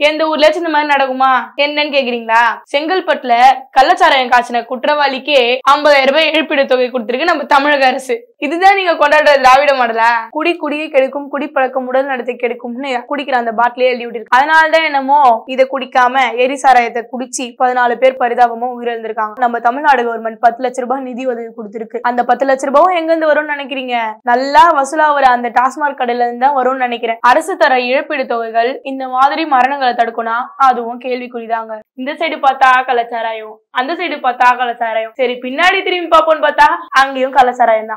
எந்த ஊர்லயாச்சும் இந்த மாதிரி நடக்குமா என்னன்னு கேக்குறீங்களா செங்கல்பட்டுல கள்ளச்சாராயம் காய்ச்சின குற்றவாளிக்கே ஐம்பதாயிரம் ரூபாய் இழப்பீடு தொகை கொடுத்திருக்கு நம்ம தமிழக அரசு இதுதான் நீங்க கொண்டாடுற திராவிட மாடலா குடி குடியை கெடுக்கும் குடிப்பழக்கம் உடல் நடத்தை கெடுக்கும்னு குடிக்கிற அந்த பாட்டிலே எழுதி விட்டுருக்கு அதனாலதான் என்னமோ இதை குடிக்காம எரி சாராயத்தை குடிச்சு பதினாலு பேர் பரிதாபமா உயிரிழந்திருக்காங்க நம்ம தமிழ்நாடு கவர்மெண்ட் பத்து லட்ச ரூபாய் நிதி உதவி கொடுத்திருக்கு அந்த பத்து லட்ச ரூபாயும் எங்க இருந்து வரும்னு நினைக்கிறீங்க நல்லா வசூலா வர அந்த டாஸ்மாக் கடையில இருந்து தான் வரும்னு நினைக்கிறேன் அரசு தர இழப்பீடு தொகைகள் இந்த மாதிரி மரணங்களை தடுக்கும்னா அதுவும் கேள்விக்குறிதாங்க இந்த சைடு பார்த்தா கள்ளச்சாராயம் அந்த சைடு பார்த்தா கள்ளச்சாராயம் சரி பின்னாடி திரும்பி பார்ப்போம்னு பார்த்தா அங்கேயும் கள்ளச்சாராயம் தான்